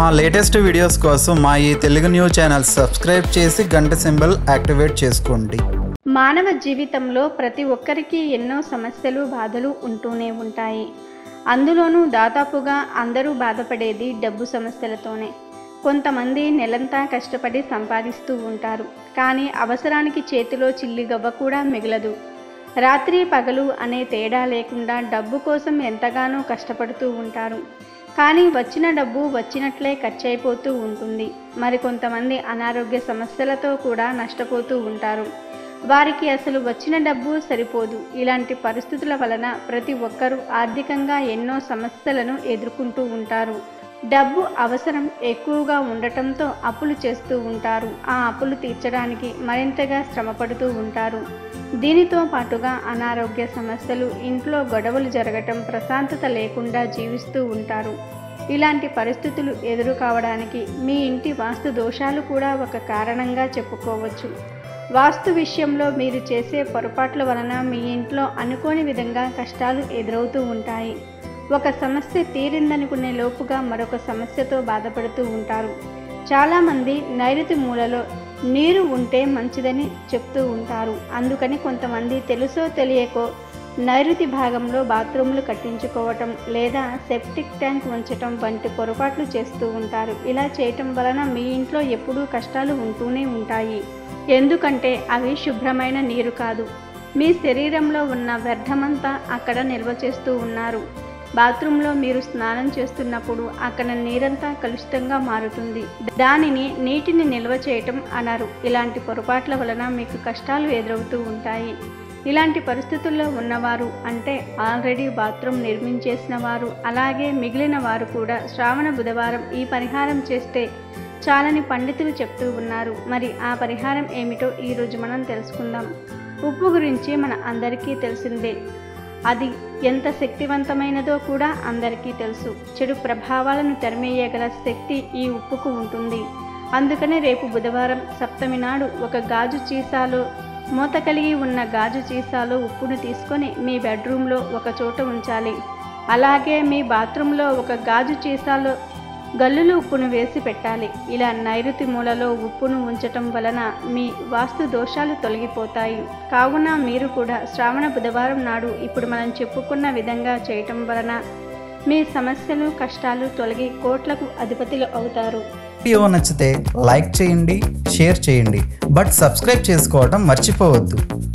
మా latest videos కోసం మా ఈ తెలుగు న్యూస్ ఛానల్ సబ్స్క్రైబ్ చేసి గంట సింబల్ యాక్టివేట్ చేసుకోండి మానవ జీవితంలో ప్రతి ఒక్కరికి ఎన్నో సమస్యలు బాధలు ఉంటూనే ఉంటాయి అందులోనూ దాదాపుగా అందరూ బాధపడేది డబ్బు సమస్యలతోనే కొంతమంది నెలంతా కష్టపడి సంపాదిస్తూ ఉంటారు కానీ అవసరానికి చేతిలో చిల్లిగవ్వ కూడా మిగలదు రాత్రి పగలు అనే తేడా లేకుండా డబ్బు కోసం ఎంతగానో కష్టపడుతూ ఉంటారు కానీ వచ్చిన డబ్బు వచ్చినట్లే ఖర్చయిపోతూ ఉంటుంది మరి కొంతమంది అనారోగ్య సమస్యలతో కూడా నష్టపోతూ ఉంటారు వారికి అసలు వచ్చిన డబ్బు సరిపోదు ఇలాంటి పరిస్థితుల వలన ప్రతి ఒక్కరూ ఆర్థికంగా ఎన్నో సమస్యలను ఎదుర్కొంటూ ఉంటారు డబ్బు అవసరం ఎక్కువగా ఉండటంతో అప్పులు చేస్తూ ఉంటారు ఆ అప్పులు తీర్చడానికి మరింతగా శ్రమపడుతూ ఉంటారు దీనితో పాటుగా అనారోగ్య సమస్యలు ఇంట్లో గొడవలు జరగటం ప్రశాంతత లేకుండా జీవిస్తూ ఉంటారు ఇలాంటి పరిస్థితులు ఎదురు కావడానికి మీ ఇంటి వాస్తు దోషాలు కూడా ఒక కారణంగా చెప్పుకోవచ్చు వాస్తు విషయంలో మీరు చేసే పొరపాట్ల వలన మీ ఇంట్లో అనుకోని విధంగా కష్టాలు ఎదురవుతూ ఉంటాయి ఒక సమస్య తీరిందనుకునే లోపుగా మరొక సమస్యతో బాధపడుతూ ఉంటారు చాలామంది నైరుతి మూలలో నీరు ఉంటే మంచిదని చెప్తూ ఉంటారు అందుకని కొంతమంది తెలుసో తెలియకో నైరుతి భాగంలో బాత్రూంలు కట్టించుకోవటం లేదా సెప్టిక్ ట్యాంక్ ఉంచటం వంటి పొరపాట్లు చేస్తూ ఉంటారు ఇలా చేయటం వలన మీ ఇంట్లో ఎప్పుడూ కష్టాలు ఉంటూనే ఉంటాయి ఎందుకంటే అవి శుభ్రమైన నీరు కాదు మీ శరీరంలో ఉన్న వ్యర్థమంతా అక్కడ నిల్వ చేస్తూ ఉన్నారు బాత్రూంలో మీరు స్నానం చేస్తున్నప్పుడు అక్కడ నీరంతా కలుషితంగా మారుతుంది దానిని నీటిని నిల్వ చేయటం అనరు ఇలాంటి పొరపాట్ల వలన మీకు కష్టాలు ఎదురవుతూ ఉంటాయి ఇలాంటి పరిస్థితుల్లో ఉన్నవారు అంటే ఆల్రెడీ బాత్రూమ్ నిర్మించేసిన వారు అలాగే మిగిలిన వారు కూడా శ్రావణ బుధవారం ఈ పరిహారం చేస్తే చాలని పండితులు చెప్తూ ఉన్నారు మరి ఆ పరిహారం ఏమిటో ఈరోజు మనం తెలుసుకుందాం ఉప్పు గురించి మన అందరికీ తెలిసిందే అది ఎంత శక్తివంతమైనదో కూడా అందరికీ తెలుసు చెడు ప్రభావాలను తరిమేయగల శక్తి ఈ ఉప్పుకు ఉంటుంది అందుకనే రేపు బుధవారం సప్తమి నాడు ఒక గాజు చీసాలో మూత కలిగి ఉన్న గాజు చీసాలో ఉప్పును తీసుకొని మీ బెడ్రూమ్లో ఒక చోట ఉంచాలి అలాగే మీ బాత్రూంలో ఒక గాజు చీసాలో గల్లులు ఉప్పును వేసి పెట్టాలి ఇలా నైరుతి మూలలో ఉప్పును ఉంచటం వలన మీ వాస్తు దోషాలు తొలగిపోతాయి కావున మీరు కూడా శ్రావణ బుధవారం నాడు ఇప్పుడు మనం చెప్పుకున్న విధంగా చేయటం వలన మీ సమస్యలు కష్టాలు తొలగి కోట్లకు అధిపతులు అవుతారు వీడియో నచ్చితే లైక్ చేయండి షేర్ చేయండి బట్ సబ్స్క్రైబ్ చేసుకోవడం మర్చిపోవద్దు